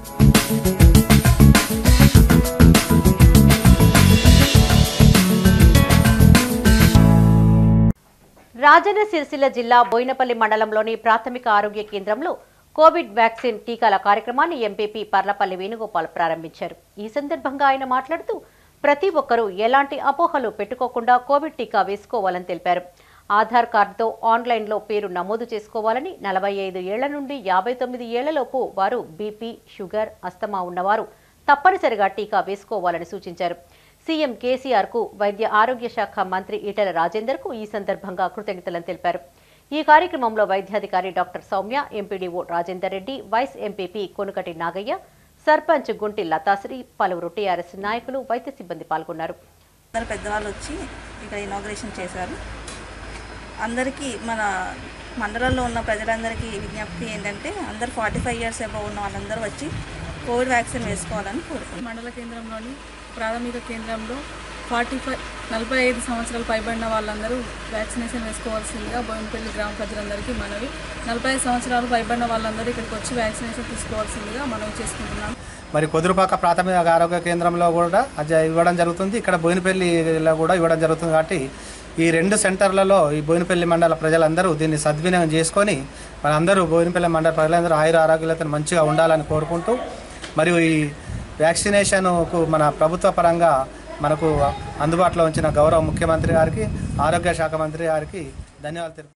రాజన్న సిరిసిల్ల జిల్లా బోయినపల్లి మండలంలోని ప్రాథమిక ఆరోగ్య కేంద్రంలో కోవిడ్ వ్యాక్సిన్ టీకాల కార్యక్రమాన్ని ఎంపీపీ పర్లపల్లి వేణుగోపాల్ ప్రారంభించారు ఈ సందర్భంగా ఆయన మాట్లాడుతూ ప్రతి ఒక్కరూ ఎలాంటి అపోహలు పెట్టుకోకుండా కోవిడ్ టీకా వేసుకోవాలని తెలిపారు ఆధార్ కార్డుతో ఆన్లైన్లో పేరు నమోదు చేసుకోవాలని నలభై ఐదు ఏళ్ల నుండి యాభై తొమ్మిది ఏళ్లలోపు వారు బీపీ షుగర్ అస్తమా ఉన్నవారు తప్పనిసరిగా టీకా వేసుకోవాలని సూచించారు సీఎం కేసీఆర్ కు వైద్య ఆరోగ్య శాఖ మంత్రి ఈటెల రాజేందర్ కు ఈ సందర్భంగా కృతజ్ఞతలను తెలిపారు ఈ కార్యక్రమంలో వైద్యాధికారి doctor Soumya MPDO Rajender Reddy vice MPP Konukati Nagaiah sarpanch Gunti Latasri పలువురు టీఆర్ఎస్ నాయకులు వైద్య సిబ్బంది పాల్గొన్నారు అందరు పెద్దవాళ్ళు వచ్చి ఇక్కడ ఇనాగ్రేషన్ చేశారు అందరికీ మన మండలంలో ఉన్న ప్రజలందరికీ విజ్ఞప్తి ఏంటంటే అందరు ఫార్టీ ఫైవ్ ఇయర్స్ అబౌవ్ ఉన్న వాళ్ళందరూ వచ్చి కోవిడ్ వ్యాక్సిన్ వేసుకోవాలని కోరుకుంటున్నాను మండల కేంద్రంలోని ప్రాథమిక కేంద్రంలో ఫార్టీ ఫైవ్ నలభై ఐదు సంవత్సరాలు పైబడిన వాళ్ళందరూ వ్యాక్సినేషన్ వేసుకోవాల్సిందిగా బోయినపల్లి గ్రామ ప్రజలందరికీ మనవి నలభై ఐదు సంవత్సరాలు పైబడిన వాళ్ళందరూ ఇక్కడికి వచ్చి వ్యాక్సినేషన్ తీసుకోవాల్సిందిగా మనవి చేసుకుంటున్నాం మరి కుదురుపాక ప్రాథమిక ఆరోగ్య కేంద్రంలో కూడా అది ఇవ్వడం జరుగుతుంది ఇక్కడ బోయినపల్లిలో కూడా ఇవ్వడం జరుగుతుంది కాబట్టి ఈ రెండు సెంటర్లలో ఈ బోయినపల్లి మండల ప్రజలందరూ దీన్ని సద్వినియోగం చేసుకొని మనందరూ బోయినపల్లి మండల ప్రజలందరూ ఆయుర ఆరోగ్యాలతో మంచిగా ఉండాలని కోరుకుంటూ మరియు ఈ వ్యాక్సినేషన్కు మన ప్రభుత్వ పరంగా మనకు అందుబాటులో ఉంచిన గౌరవ ముఖ్యమంత్రి గారికి ఆరోగ్య శాఖ మంత్రి గారికి ధన్యవాదాలు తెలుపు